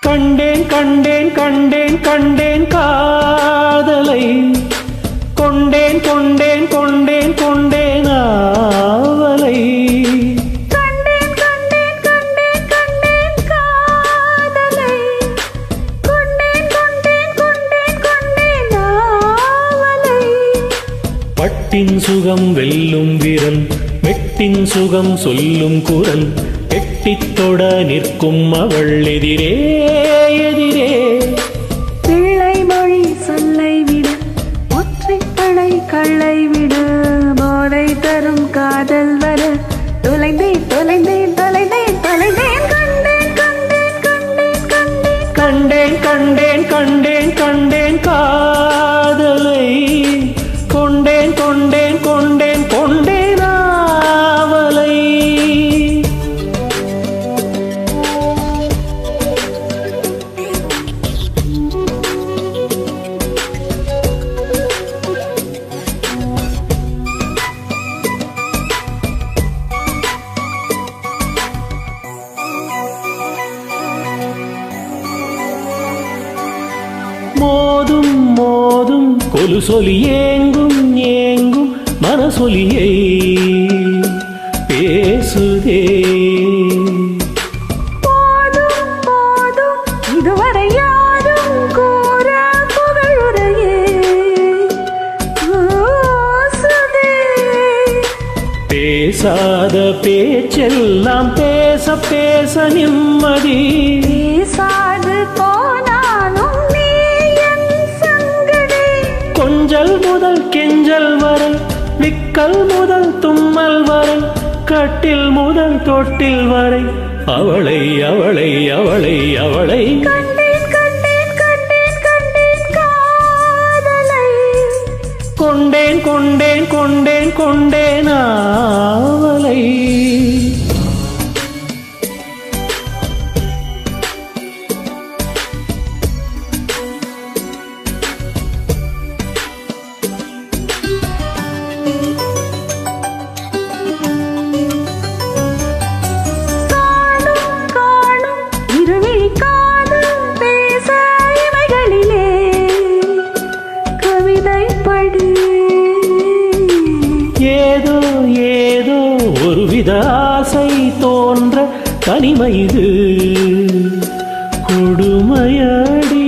கண்டேன் கண்டேன் கண்டேன் கண்டேன் காதலை கொண்டேன் கொண்டேன் கொண்டேன் கொண்டேன் ஆவலை கண்டேன் கண்டேன் கண்டேன் கண்டேன் காதலை கொண்டேன் கொண்டேன் கொண்டேன் கொண்டேன் ஆவலை பட்டின் சுகம் வெல்லும் விரல் மெட்டின் சுகம் சொல்லும் குரல் எட்டித் தொட நிற்கும் அவள் எதிரே எதிரே பிள்ளை மொழி சொல்லை விடு ஒற்றைப்படை கள்ளை விடு போதை தரும் காதல் வர தொலைந்தேன் தொலைந்தேன் தொலைந்தேன் தொலைந்தேன் கண்டேன் கண்டேன் கண்டேன் கண்டேன் கண்டேன் கண்டேன் கண்டேன் கண்டேன் காதலை கொண்டேன் கொண்டேன் கொண்டேன் கொண்டேன் ஆவலை மோதும் மோதும் கொலுசொலி ஏங்கும் ஏங்கும் மனசொலியை பேசுதே போதும் போதும் இதுவரை யாரும் கூற புகழுரையே ஓசுதே பேசாத பேச்செல்லாம் பேச பேச நிம்மதி பேசாது போனாலும் நீ என் சங்கதி கொஞ்சல் முதல் கெஞ்சல் வரை விக்கல் முதல் தும்மல் வரை கட்டில் முதல் தொட்டில் வரை அவளை அவளை அவளை அவளை கண்டேன் கண்டேன் கண்டேன் கண்டேன் காதலை கொண்டேன் கொண்டேன் கொண்டேன் கொண்டேன் ஆவலை காணும் காணும் இருவிழி காதல் பேச இவைகளிலே கவிதை படி ஏதோ ஏதோ ஒருவித ஆசை தோன்ற தனிமை இது கொடுமையடி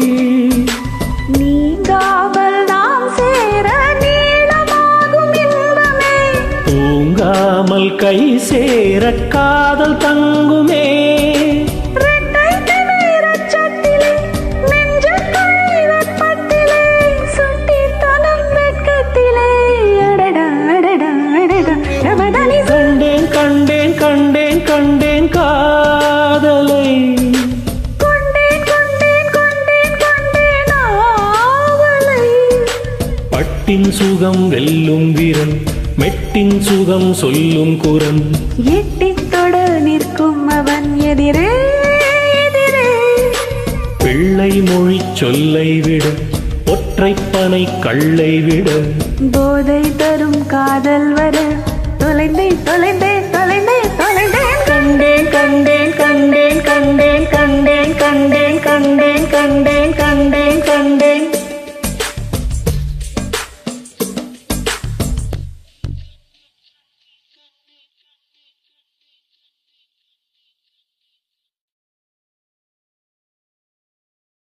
நீங்காமல் நாம் சேர நீளமாகும் இன்பமே தூங்காமல் கை சேர காதல் தங்குமே ரெட்டை திமிரச் சட்டிலே, நெஞ்சுக்குழி வெப்பத்திலே, சுட்டித்தனம் வெட்கத்திலே. அடடா, அடடா, அடடா, ரமதனி கண்டேன் கண்டேன் கண்டேன் கண்டேன் காதலை கொண்டேன், கொண்டேன், கொண்டேன், கொண்டேன் ஆவலை. பட்டின் சுகம் வெல்லும் வீரன் மெட்டின் சுகம் சொல்லும் குரல் எட்டித் தொட நிற்கும் அவன் எதிரே எதிரே பிள்ளை மொழி சொல்லை விட ஒற்றைப்பனை கள்ளை விட போதை தரும் காதல் வர தொலைந்தேன் தொலைந்தேன் தொலைந்தேன் தொலைந்தேன் கண்டேன் கண்டேன் கண்டேன் கண்டேன் கண்டேன் கண்டேன் கண்டேன் கண்டேன் கண்டேன் கண்டேன்